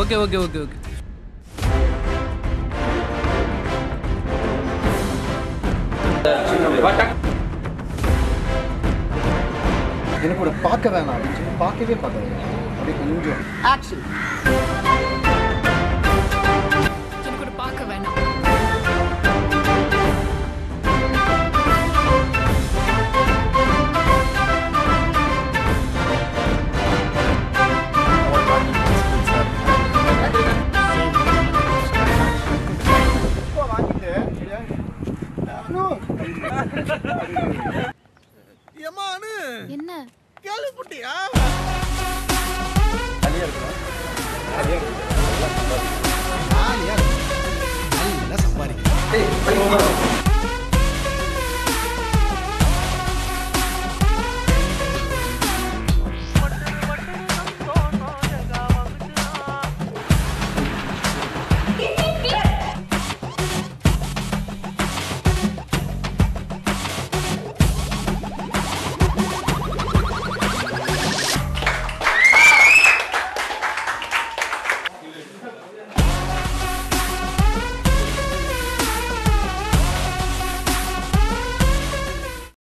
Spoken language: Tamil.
ஓகே ஓகே ஓகே ஓகே எனக்கு ஒரு பார்க்க வேணாம் அப்படின்னு சொல்லி பார்க்கவே பார்க்க வேணாம் அப்படியே கொஞ்சம் ஆக்ஷன் எனக்கு ஒரு பார்க்க வேணாம் என்ன நல்லா சம்பாதிக்கிறேன்